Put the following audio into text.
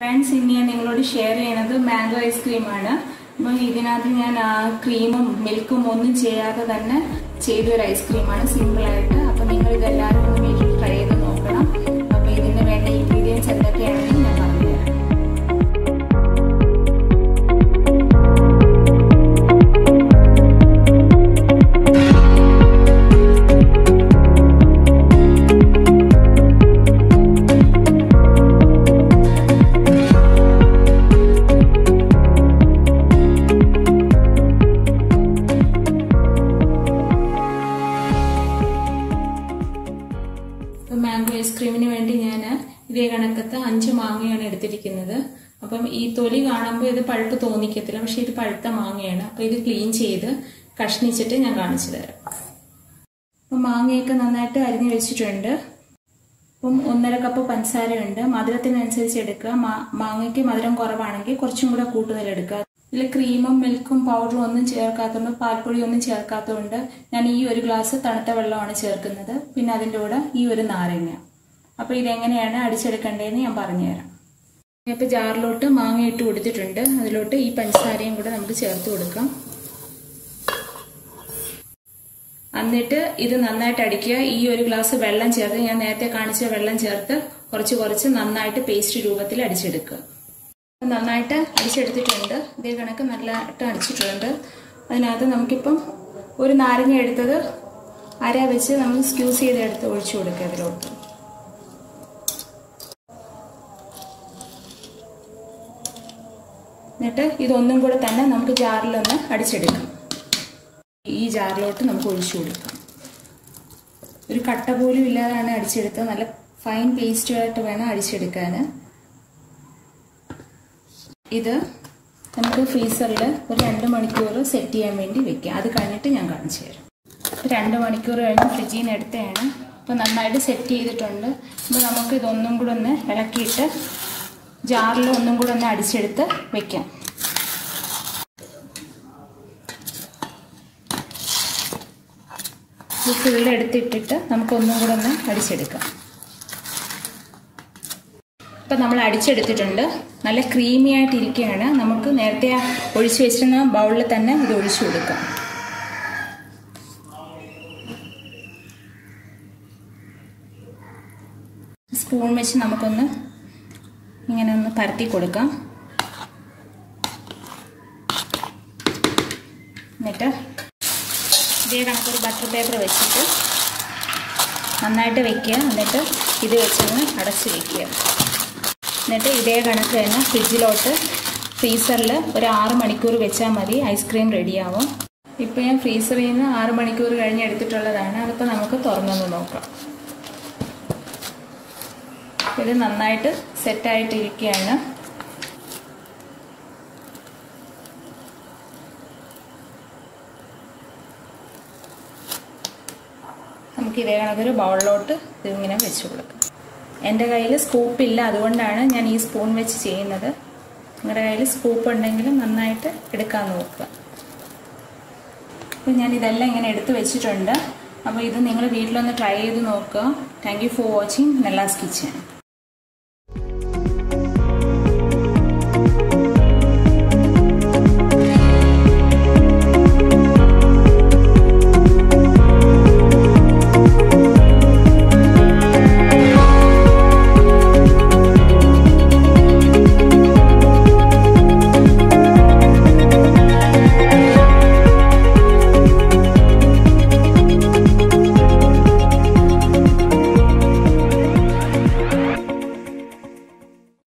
friends ഇനി ഞാൻ നിങ്ങളോട് ഷെയർ ചെയ്യുന്നത് മാംഗോ ഐസ്ക്രീമാണ് അപ്പം ഇതിനകത്ത് ഞാൻ ആ ക്രീമും മിൽക്കും ഒന്നും ചെയ്യാതെ തന്നെ ചെയ്തൊരു ഐസ്ക്രീമാണ് സിമ്പിളായിട്ട് അപ്പം നിങ്ങൾ ഇതെല്ലാവരും ഒന്ന് വീട്ടിൽ ട്രൈ ചെയ്ത് നോക്കണം അപ്പം ഇതിന് വേണ്ട ഇൻഗ്രീഡിയൻസ് എന്തൊക്കെയാണെന്ന് ഞാൻ പറഞ്ഞുതരാം ഇപ്പം മാംഗോ ഐസ്ക്രീമിന് വേണ്ടി ഞാൻ ഇതേ കണക്കത്ത് അഞ്ച് മാങ്ങയാണ് എടുത്തിരിക്കുന്നത് അപ്പം ഈ തൊലി കാണുമ്പോൾ ഇത് പഴുപ്പ് തോന്നിക്കത്തില്ല പക്ഷെ ഇത് പഴുത്ത മാങ്ങയാണ് അപ്പം ഇത് ക്ലീൻ ചെയ്ത് കഷ്ണിച്ചിട്ട് ഞാൻ കാണിച്ചു തരാം അപ്പം മാങ്ങയൊക്കെ നന്നായിട്ട് അരിഞ്ഞു വെച്ചിട്ടുണ്ട് അപ്പം ഒന്നര കപ്പ് പഞ്ചസാരയുണ്ട് മധുരത്തിനനുസരിച്ച് എടുക്കുക മാ- മാങ്ങയ്ക്ക് മധുരം കുറവാണെങ്കിൽ കുറച്ചും കൂടെ കൂടുതൽ എടുക്കുക ഇതിൽ ക്രീമും മിൽക്കും പൗഡറും ഒന്നും ചേർക്കാത്തതുകൊണ്ട് പാൽപ്പൊടി ഒന്നും ചേർക്കാത്തതുകൊണ്ട് ഞാൻ ഈ ഒരു ഗ്ലാസ് തണുത്ത വെള്ളമാണ് ചേർക്കുന്നത് പിന്നെ അതിൻ്റെ കൂടെ ഈ ഒരു നാരങ്ങ അപ്പോൾ ഇതെങ്ങനെയാണ് അടിച്ചെടുക്കേണ്ടതെന്ന് ഞാൻ പറഞ്ഞുതരാം ഇപ്പോൾ ജാറിലോട്ട് മാങ്ങ ഇട്ട് കൊടുത്തിട്ടുണ്ട് അതിലോട്ട് ഈ പഞ്ചസാരയും കൂടെ നമുക്ക് ചേർത്ത് കൊടുക്കാം എന്നിട്ട് ഇത് നന്നായിട്ട് അടിക്കുക ഈ ഒരു ഗ്ലാസ് വെള്ളം ചേർത്ത് ഞാൻ നേരത്തെ കാണിച്ച വെള്ളം ചേർത്ത് കുറച്ച് കുറച്ച് നന്നായിട്ട് പേസ്റ്റ് രൂപത്തിൽ അടിച്ചെടുക്കുക നന്നായിട്ട് അടിച്ചെടുത്തിട്ടുണ്ട് ഇതേ കണക്ക് നല്ലതായിട്ട് അടിച്ചിട്ടുണ്ട് അതിനകത്ത് നമുക്കിപ്പം ഒരു നാരങ്ങ എടുത്തത് അര വെച്ച് നമുക്ക് സ്ക്യൂസ് ചെയ്തെടുത്ത് ഒഴിച്ചു കൊടുക്കുക അതിലോട്ട് എന്നിട്ട് ഇതൊന്നും കൂടെ തന്നെ നമുക്ക് ജാറിലൊന്ന് അടിച്ചെടുക്കാം ഈ ജാറിലോട്ട് നമുക്ക് ഒഴിച്ചു കൊടുക്കാം ഒരു കട്ട പോലും ഇല്ലാതാണ് അടിച്ചെടുത്തത് നല്ല ഫൈൻ പേസ്റ്റുമായിട്ട് വേണം അടിച്ചെടുക്കാൻ ഇത് നമുക്ക് ഫ്രീസറിൽ ഒരു രണ്ട് മണിക്കൂർ സെറ്റ് ചെയ്യാൻ വേണ്ടി വെക്കാം അത് കഴിഞ്ഞിട്ട് ഞാൻ കാണിച്ചു തരാം രണ്ട് മണിക്കൂർ കഴിഞ്ഞ് ഫ്രിഡ്ജിൽ നിന്ന് എടുത്തതാണ് അപ്പോൾ നന്നായിട്ട് സെറ്റ് ചെയ്തിട്ടുണ്ട് അപ്പോൾ നമുക്ക് ഇതൊന്നും കൂടെ ഒന്ന് ഇളക്കിയിട്ട് ജാറിൽ ഒന്നും കൂടെ ഒന്ന് അടിച്ചെടുത്ത് വെക്കാം ഇത് ഫുള്ള് എടുത്തിട്ടിട്ട് നമുക്കൊന്നും കൂടെ ഒന്ന് അടിച്ചെടുക്കാം ഇപ്പം നമ്മൾ അടിച്ചെടുത്തിട്ടുണ്ട് നല്ല ക്രീമി ആയിട്ട് ഇരിക്കുകയാണ് നമുക്ക് നേരത്തെ ഒഴിച്ചു വെച്ചിരുന്ന ബൗളിൽ തന്നെ ഇത് ഒഴിച്ചു കൊടുക്കാം സ്പൂൺ വെച്ച് നമുക്കൊന്ന് ഇങ്ങനെ ഒന്ന് പരത്തി കൊടുക്കാം എന്നിട്ട് ഇതേ കണക്കൊരു ബട്ടർ പേപ്പർ വെച്ചിട്ട് നന്നായിട്ട് വെക്കുക എന്നിട്ട് ഇത് വെച്ചൊന്ന് അടച്ച് വെക്കുക എന്നിട്ട് ഇതേ കണക്ക് തന്നെ ഫ്രിഡ്ജിലോട്ട് ഫ്രീസറിൽ ഒരു ആറ് മണിക്കൂർ വെച്ചാൽ മതി ഐസ്ക്രീം റെഡിയാവും ഇപ്പോൾ ഞാൻ ഫ്രീസറിൽ നിന്ന് ആറ് മണിക്കൂർ കഴിഞ്ഞ് എടുത്തിട്ടുള്ളതാണ് അതിപ്പോൾ നമുക്ക് തുറന്നൊന്ന് നോക്കാം ഇത് നന്നായിട്ട് സെറ്റായിട്ടിരിക്കുകയാണ് നമുക്ക് ഇതേ കണക്കൊരു ബൗളിലോട്ട് ഇതിങ്ങനെ വെച്ച് കൊടുക്കാം എൻ്റെ കയ്യിൽ സ്കൂപ്പില്ല അതുകൊണ്ടാണ് ഞാൻ ഈ സ്പൂൺ വെച്ച് ചെയ്യുന്നത് നിങ്ങളുടെ കയ്യിൽ സ്കൂപ്പ് ഉണ്ടെങ്കിൽ നന്നായിട്ട് എടുക്കാൻ നോക്കുക അപ്പോൾ ഞാൻ ഇതെല്ലാം ഇങ്ങനെ എടുത്ത് വെച്ചിട്ടുണ്ട് അപ്പോൾ ഇത് നിങ്ങൾ വീട്ടിലൊന്ന് ട്രൈ ചെയ്ത് നോക്കുക thank you for watching Nella's kitchen